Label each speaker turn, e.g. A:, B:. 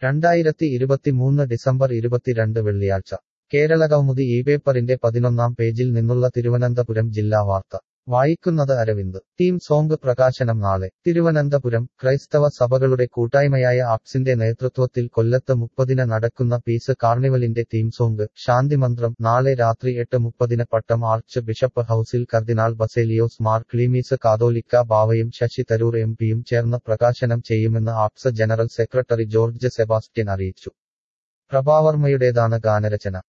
A: രണ്ടായിരത്തി ഇരുപത്തിമൂന്ന് ഡിസംബർ ഇരുപത്തിരണ്ട് വെള്ളിയാഴ്ച കേരളകൗമുദി ഈ പേപ്പറിന്റെ പതിനൊന്നാം പേജിൽ നിന്നുള്ള തിരുവനന്തപുരം ജില്ലാ വാർത്ത വായിക്കുന്നത് അരവിന്ദ് ടീം സോങ് പ്രകാശനം നാളെ തിരുവനന്തപുരം ക്രൈസ്തവ സഭകളുടെ കൂട്ടായ്മയായ ആപ്സിന്റെ നേതൃത്വത്തിൽ കൊല്ലത്ത് മുപ്പതിന് നടക്കുന്ന പീസ് കാർണിവലിന്റെ തീം സോങ് ശാന്തിമന്ത്രം നാളെ രാത്രി എട്ട് മുപ്പതിന് പട്ടം ആർച്ച് ബിഷപ്പ് ഹൌസിൽ കർദിനാൾ ബസേലിയോസ് മാർ ക്ലീമീസ് കാതോലിക്ക ബാവയും ശശി തരൂർ എം പിയും ചേർന്ന് പ്രകാശനം ചെയ്യുമെന്ന് ആപ്സ് ജനറൽ സെക്രട്ടറി ജോർജ് സെബാസ്റ്റ്യൻ അറിയിച്ചു പ്രഭാവർമ്മയുടേതാണ് ഗാനരചന